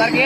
Sargia.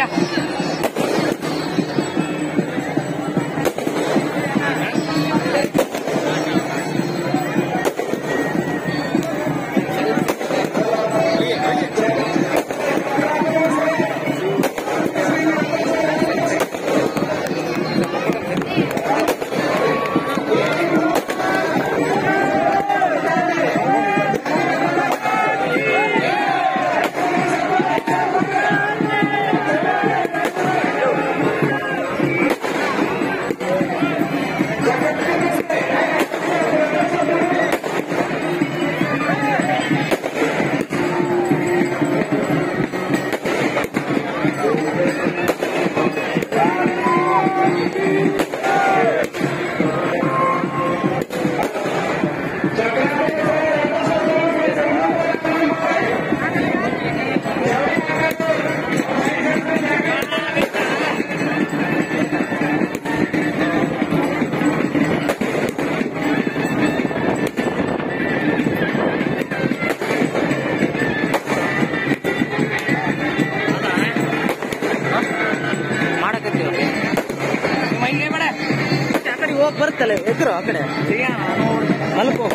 ಮಾಡಕತ್ತೀವಿ ಮೈಗೆ ಬೇಡ ಆ ಕಡೆ ಹೋಗಿ ಬರುತ್ತಲ್ಲ ಎದುರು ಆ ಕಡೆ ಮಲ್ಕೋ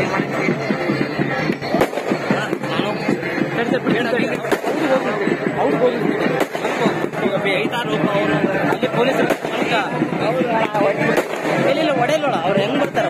ಅಲ್ಲಿ ಪೊಲೀಸರು ಎಲ್ಲಿಲ್ಲ ಹೊಡೆಯಲ್ಲ ಅವ್ರು ಹೆಂಗ್ ಬರ್ತಾರ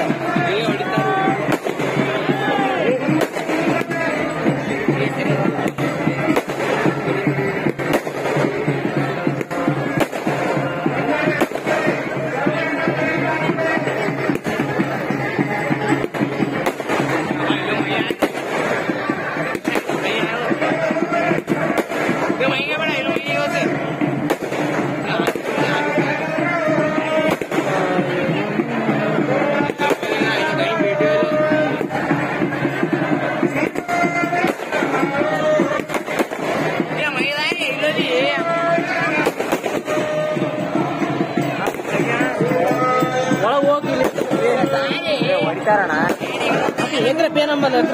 ಒಳಗೆ ಹೋಗಿ ಹೊಡಿತಾರಣ ಹೆಂಗ್ರೆ ಪೇ ನಂಬರ್ ಹತ್ರ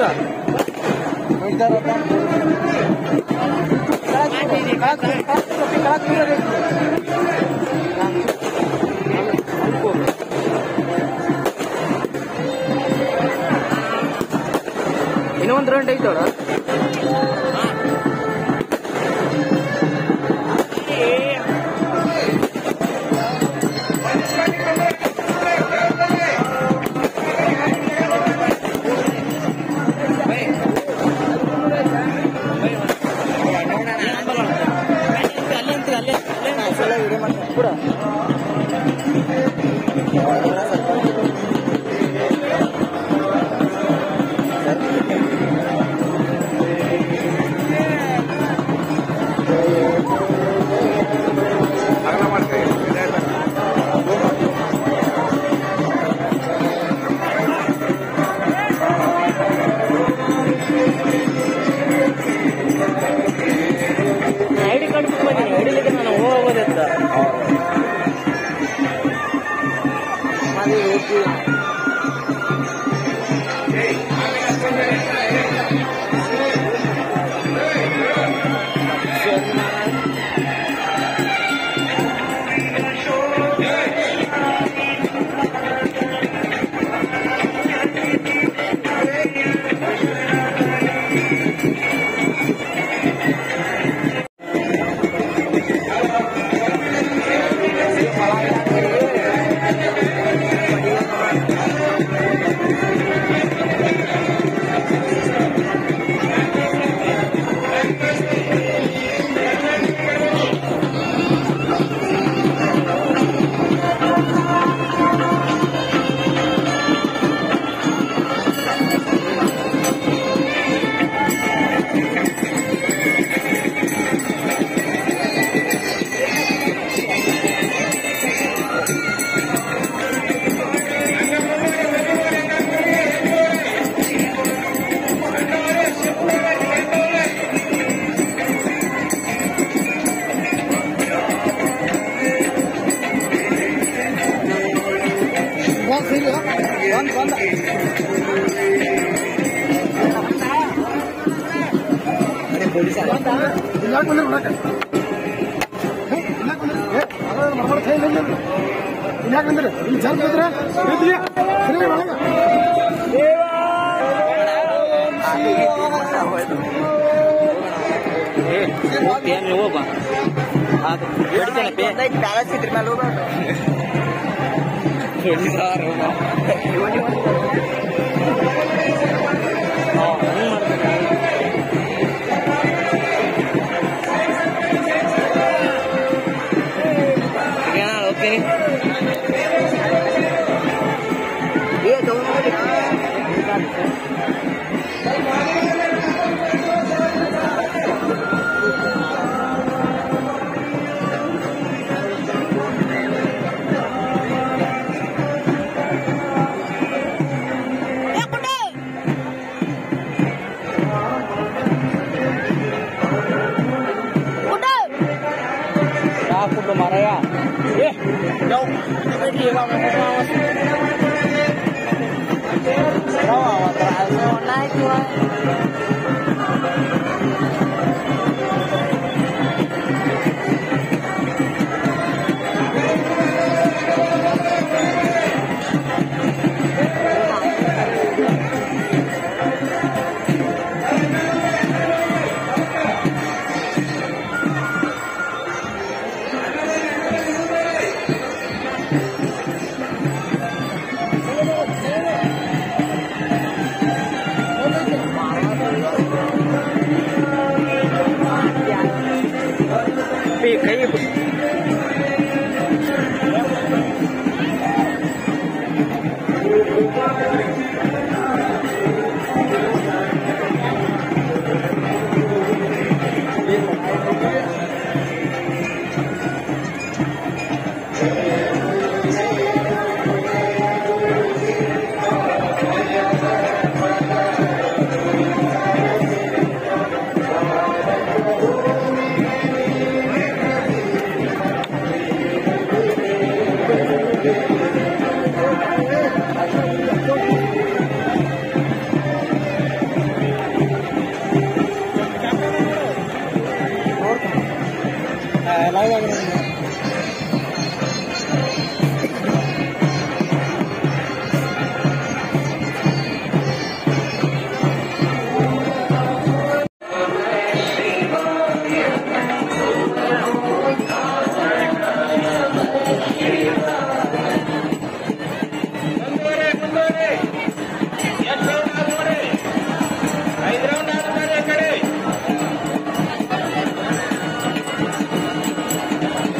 ಇನ್ನೊಂದು ರೌಂಡ್ ಐತೋಡ ಅಲ್ಲೇ ಅಲ್ಲೇ ಅಲ್ಲೇ ಕೂಡ ಐಡಿ ಕಾರ್ಡ್ ಬಿಟ್ಟು ಬಂದೀನಿ ಐಡಿಲಿಕ್ಕೆ ನಾನು ಹೋಗೋದಿತ್ತ ಬಂದ್ ಬಂದ ಯಾಕೆ ಬಂದ್ರೆ ಮರ್ಮಳ ಕೈ ನಿಂದ್ರಿ ಇನ್ಯಾಕ ನಿಂದ್ರಿ ಇಲ್ಲಿ ಜನ ಬಿದ್ರೆ ಬಿದ್ರಿ ಸರಿ ಒಳಗ ಏನು ಹೋಗ ಅದು ಹಿಡ್ತೇನೆ ಪೇ ಬ್ಯಾಲೆನ್ಸ್ ಇದ್ರ ಮೇಲೆ ಹೋಗ್ತೀನಿ ಫುಡ್ ಮಾರಾಯ ಏ ಯೋ ಬಿಡ್ಲಿ ಇವಾಗ ಕೈ ಐದು ರೌಂಡ್ ಆದ್ಮೇಲೆ ಆ ಕಡೆ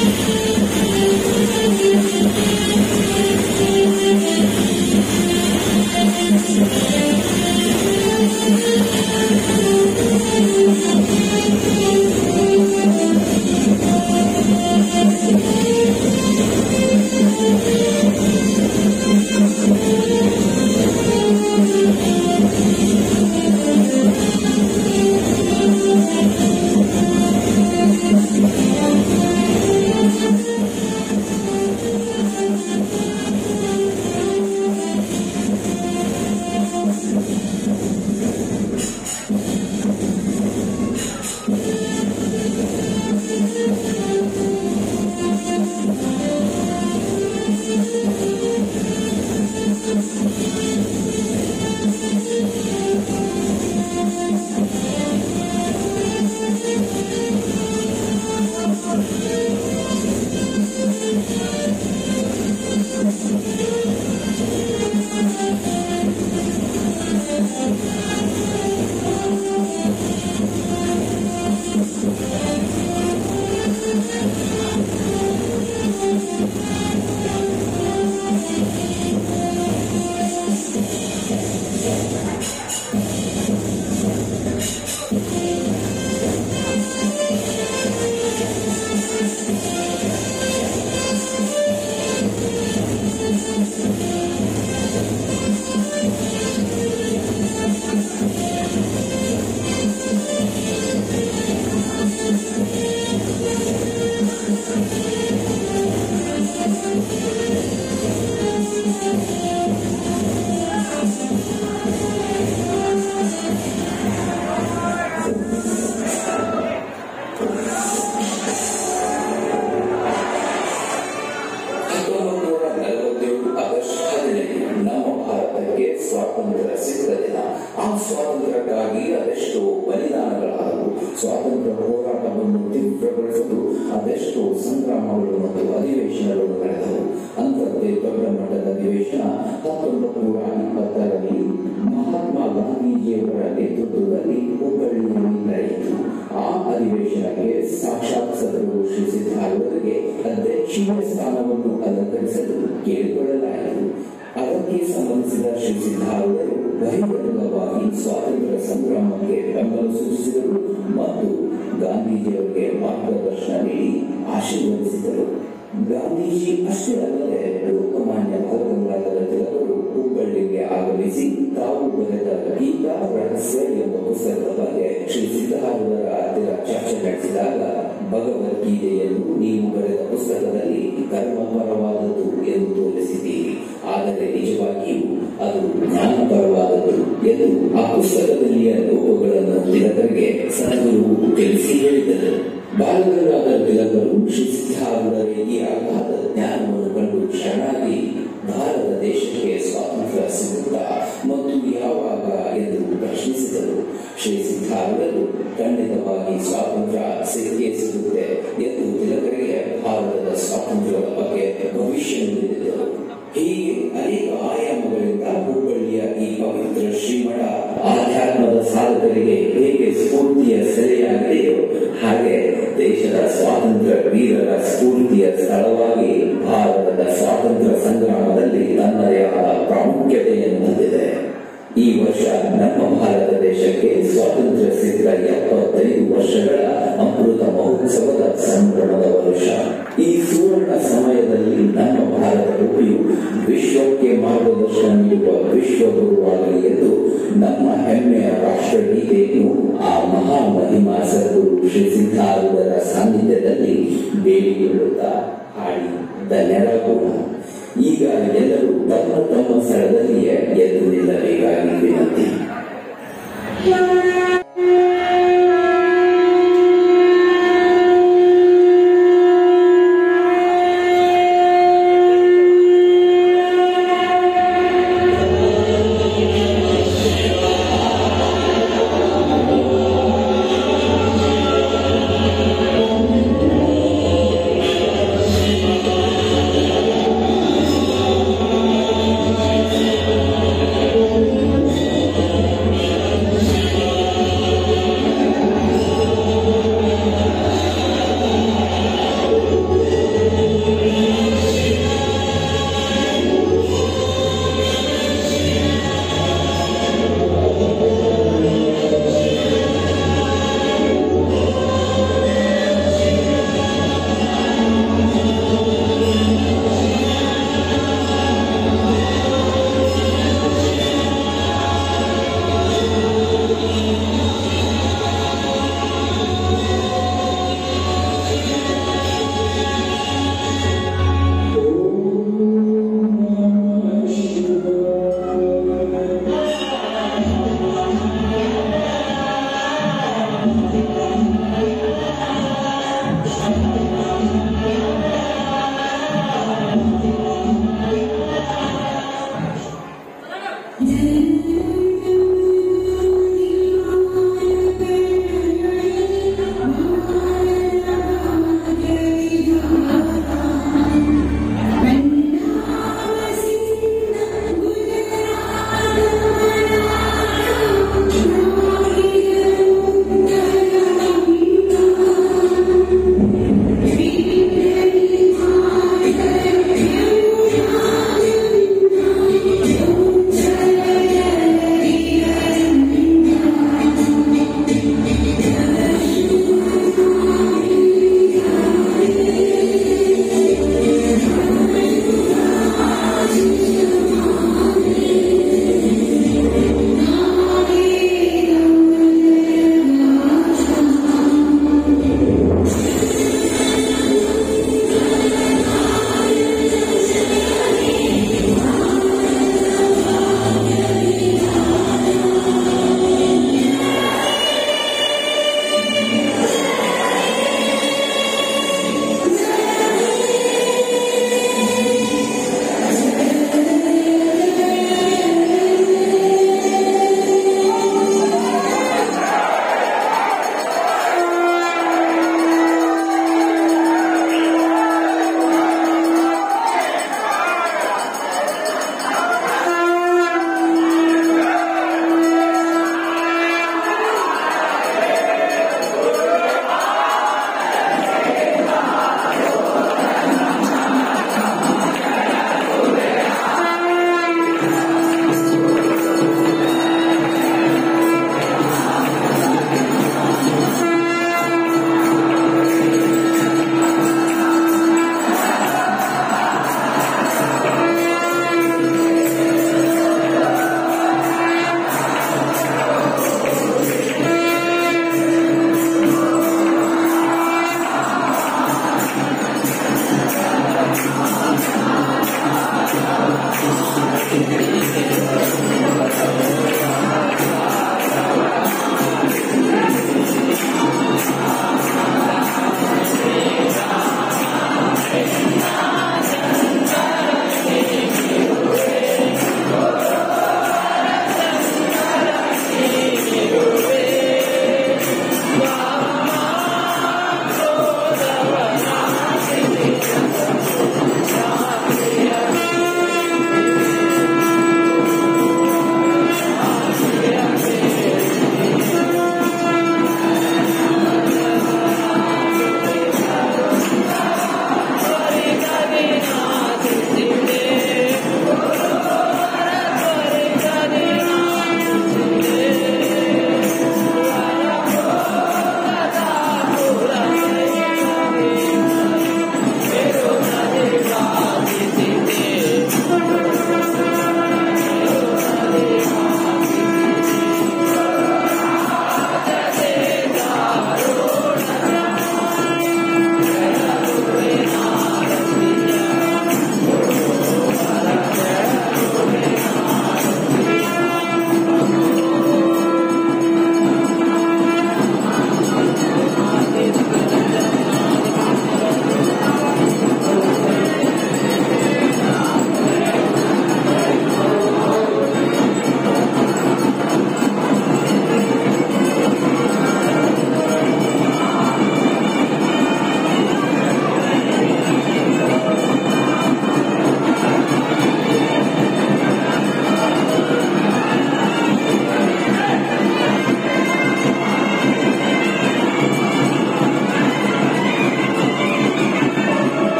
ಸ್ವಾತಂತ್ರ್ಯ ಸಿಕ್ಕ ದಿನ ಆ ಸ್ವಾತಂತ್ರ್ಯಕ್ಕಾಗಿ ಅದೆಷ್ಟೋ ಬಲಿದಾನಗಳಾದವು ಸ್ವಾತಂತ್ರ್ಯ ಹೋರಾಟವನ್ನು ತೀವ್ರಗೊಳಿಸಲು ಅದೆಷ್ಟೋ ಸಂಗ್ರಾಮಗಳು ಮತ್ತು ಅಧಿವೇಶನಗಳು ನಡೆದವು ಅಂಥದ್ದೇ ದೊಡ್ಡ ಮಟ್ಟದ ಅಧಿವೇಶನ ಹತ್ತೊಂಬತ್ತು ನೂರ ಇಪ್ಪತ್ತರಲ್ಲಿ ಮಹಾತ್ಮ ಗಾಂಧೀಜಿಯವರ ನೇತೃತ್ವದಲ್ಲಿ ಹುಬ್ಬಳ್ಳಿಯಲ್ಲಿ ನಡೆಯಿತು ಆ ಅಧಿವೇಶನಕ್ಕೆ ಸಾಕ್ಷಾತ್ ಸದರು ಶ್ರೀ ಸಿದ್ಧಾರೂಢರಿಗೆ ಅಧ್ಯಕ್ಷೀಯ ಸ್ಥಾನವನ್ನು ಅಲಂಕರಿಸಲು ಕೇಳಿಕೊಳ್ಳಲಾಯಿತು ಅದಕ್ಕೆ ಸಂಬಂಧಿಸಿದ ಶ್ರೀ ಸಿದ್ಧಾರೂಢರು ಬಹಿರಂಗವಾಗಿ ಸ್ವಾತಂತ್ರ್ಯ ಸಂಗ್ರಾಮಕ್ಕೆ ಬೆಂಬಲ ಸೂಚಿಸಿದರು ಮತ್ತು ಗಾಂಧೀಜಿಯವರಿಗೆ ಮಾರ್ಗದರ್ಶನ ನೀಡಿ ಆಶೀರ್ವದಿಸಿದರು ಗಾಂಧೀಜಿ ಅಷ್ಟೇ ಅಲ್ಲದೆ ಲೋಕಮಾನ್ಯ ಬಾಲಗಂಗಾಧರ ತಿಲಕರು ಹುಬ್ಬಳ್ಳಿಗೆ ಆಗಮಿಸಿ ತಾವು ಬರೆದ ಗೀತಾ ರಹಸ್ಯ ಎಂಬ ಪುಸ್ತಕದ ಬಗ್ಗೆ ಶ್ರೀ ಸಿದ್ಧಾರೂಢರ ಹತ್ತಿರ ಚರ್ಚೆ ನಡೆಸಿದಾಗ ಭಗವದ್ಗೀತೆಯನ್ನು ನೀವು ಬರೆದ ಪುಸ್ತಕದಲ್ಲಿ ಧರ್ಮಪರವಾದದ್ದು ಎಂದು ತೋರಿಸಿದ್ದೀರಿ ಆದರೆ ನಿಜವಾಗಿಯೂ ಅದು ಜ್ಞಾನಪರವಾದದ್ದು ಎಂದು ಆ ಪುಸ್ತಕದಲ್ಲಿಯ ಲೋಪಗಳನ್ನು ತಿಲಕರಿಗೆ ಸದ್ಗುರು ತಿಳಿಸಿ ಹೇಳಿದರು ಬಾಲಗಂಗಾಧರ ತಿಲಕರು ಶ್ರೀ ಸಿದ್ಧಾರೂಢರ ಈ ಅಗಾಧ ಜ್ಞಾನವನ್ನು ಕಂಡು ಶರಣಾಗಿ ಭಾರತ ದೇಶಕ್ಕೆ ಸ್ವಾತಂತ್ರ್ಯ ಸಿಗುತ್ತಾ ಮತ್ತು ಯಾವಾಗ ಎಂದು ಪ್ರಶ್ನಿಸಿದರು ಶ್ರೀ ಸಿದ್ಧಾರೂಢರು ಖಂಡಿತವಾಗಿ ಸ್ವಾತಂತ್ರ್ಯ ಸಿಕ್ಕೇ ಸಿಗುತ್ತೆ ಎಂದು ತಿಲಕರಿಗೆ ಭಾರತದ ಸ್ವಾತಂತ್ರ್ಯದ ಬಗ್ಗೆ ಭವಿಷ್ಯ ನುಡಿದಿದ್ದರು ಹೀಗೆ ಅನೇಕ ಆಯಾಮಗಳಿಂದ ಹುಬ್ಬಳ್ಳಿಯ ಈ ಪವಿತ್ರ ಶ್ರೀಮಠ ಆಧ್ಯಾತ್ಮದ ಸಾಧಕರಿಗೆ ಹೇಗೆ ಸ್ಫೂರ್ತಿಯ ಸೆಲೆಯಾಗಿದೆಯೋ ಹಾಗೆ ದೇಶದ ಸ್ವಾತಂತ್ರ್ಯ ವೀರರ ಸ್ಫೂರ್ತಿಯ ಸ್ಥಳವಾಗಿ ಭಾರತದ ಸ್ವಾತಂತ್ರ್ಯ ಸಂಗ್ರಾಮದಲ್ಲಿ ತನ್ನದೇ ಆದ ಪ್ರಾಮುಖ್ಯತೆಯನ್ನು ಹೊಂದಿದೆ ಈ ವರ್ಷ ನಮ್ಮ ಭಾರತ ದೇಶಕ್ಕೆ ಸ್ವಾತಂತ್ರ್ಯ ಸಿಕ್ಕ ಎಪ್ಪತ್ತೈದು ವರ್ಷಗಳ ಅಮೃತ ಮಹೋತ್ಸವದ ಸಂಭ್ರಮದ ವರ್ಷ ಈ ಸುವರ್ಣ ಸಮಯದಲ್ಲಿ ನಮ್ಮ ಭಾರತ ಭೂಮಿಯು ವಿಶ್ವಕ್ಕೆ ಮಾರ್ಗದರ್ಶನ ನೀಡುವ ವಿಶ್ವಗುರುವಾಗಲಿ ಎಂದು ನಮ್ಮ ಹೆಮ್ಮೆಯ ರಾಷ್ಟ್ರಗೀತೆಯನ್ನು ಆ ಮಹಾ ಮಹಿಮಾ ಸದ್ಗುರು ಶ್ರೀ ಸಿದ್ಧಾರೂಢರ ಸಾನ್ನಿಧ್ಯದಲ್ಲಿ ಬೇಡಿಕೊಳ್ಳುತ್ತಾ ಹಾಡಿ ಧನ್ಯರಾಗೋಣ ಈಗ ಎಲ್ಲರೂ ತಮ್ಮ ತಮ್ಮ ಸ್ಥಳದಲ್ಲಿಯೇ ಎದ್ದು ನಿಲ್ಲಬೇಕಾಗಿ ವಿನಂತಿ